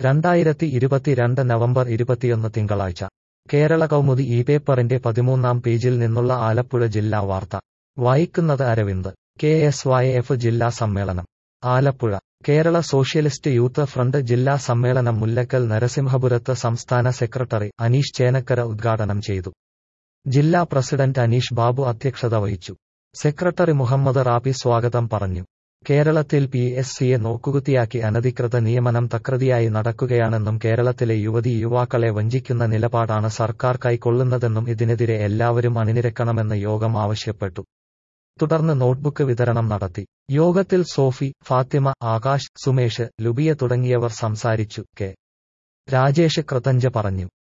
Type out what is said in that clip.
രണ്ടായിരത്തി ഇരുപത്തിരണ്ട് നവംബർ ഇരുപത്തിയൊന്ന് തിങ്കളാഴ്ച കേരള കൗമുദി ഈ പേപ്പറിന്റെ പതിമൂന്നാം പേജിൽ നിന്നുള്ള ആലപ്പുഴ ജില്ലാ വാർത്ത വായിക്കുന്നത് Aravind K S Y F ജില്ലാ സമ്മേളനം Alappuzha Kerala socialist youth front ജില്ലാ സമ്മേളനം മുല്ലക്കൽ നരസിംഹപുരത്ത് സംസ്ഥാന സെക്രട്ടറി അനീഷ് ചേനക്കര ഉദ്ഘാടനം ചെയ്തു ജില്ലാ പ്രസിഡന്റ് അനീഷ് ബാബു അധ്യക്ഷത വഹിച്ചു സെക്രട്ടറി മുഹമ്മദ് റാബി സ്വാഗതം പറഞ്ഞു കേരളത്തിൽ പി എസ് സിയെ നോക്കുകുത്തിയാക്കി അനധികൃത നിയമനം തകൃതിയായി നടക്കുകയാണെന്നും കേരളത്തിലെ യുവതി യുവാക്കളെ വഞ്ചിക്കുന്ന നിലപാടാണ് സർക്കാർ കൈക്കൊള്ളുന്നതെന്നും ഇതിനെതിരെ എല്ലാവരും അണിനിരക്കണമെന്ന് യോഗം ആവശ്യപ്പെട്ടു തുടർന്ന് നോട്ട്ബുക്ക് വിതരണം നടത്തി യോഗത്തിൽ സോഫി ഫാത്തിമ ആകാശ് സുമേഷ് ലുബിയ തുടങ്ങിയവർ സംസാരിച്ചു കെ രാജേഷ് കൃതഞ്ച പറഞ്ഞു